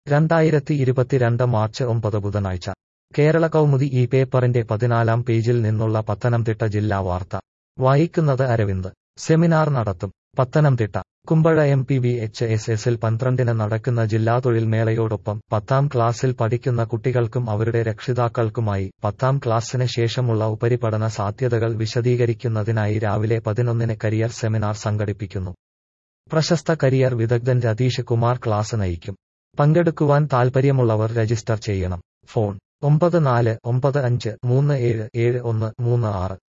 രണ്ടായിരത്തി ഇരുപത്തിരണ്ട് മാർച്ച് ഒമ്പത് ബുധനാഴ്ച കേരള കൗമുദി ഈ പേപ്പറിന്റെ പതിനാലാം പേജിൽ നിന്നുള്ള പത്തനംതിട്ട ജില്ലാ വാർത്ത വായിക്കുന്നത് അരവിന്ദ് സെമിനാർ നടത്തും Pathanamthitta Kumbazha M P V H S എസിൽ പന്ത്രണ്ടിന് നടക്കുന്ന ജില്ലാ തൊഴിൽ മേളയോടൊപ്പം പത്താം ക്ലാസ്സിൽ പഠിക്കുന്ന കുട്ടികൾക്കും അവരുടെ രക്ഷിതാക്കൾക്കുമായി പത്താം ക്ലാസ്സിന് ശേഷമുള്ള ഉപരിപഠന സാധ്യതകൾ വിശദീകരിക്കുന്നതിനായി രാവിലെ പതിനൊന്നിന് കരിയർ സെമിനാർ സംഘടിപ്പിക്കുന്നു പ്രശസ്ത കരിയർ വിദഗ്ധൻ രതീഷ് കുമാർ ക്ലാസ് നയിക്കും പങ്കെടുക്കുവാൻ താൽപ്പര്യമുള്ളവർ രജിസ്റ്റർ ചെയ്യണം ഫോൺ ഒമ്പത് നാല് ഒമ്പത് അഞ്ച് മൂന്ന് ഏഴ് ഏഴ് ഒന്ന് മൂന്ന് ആറ്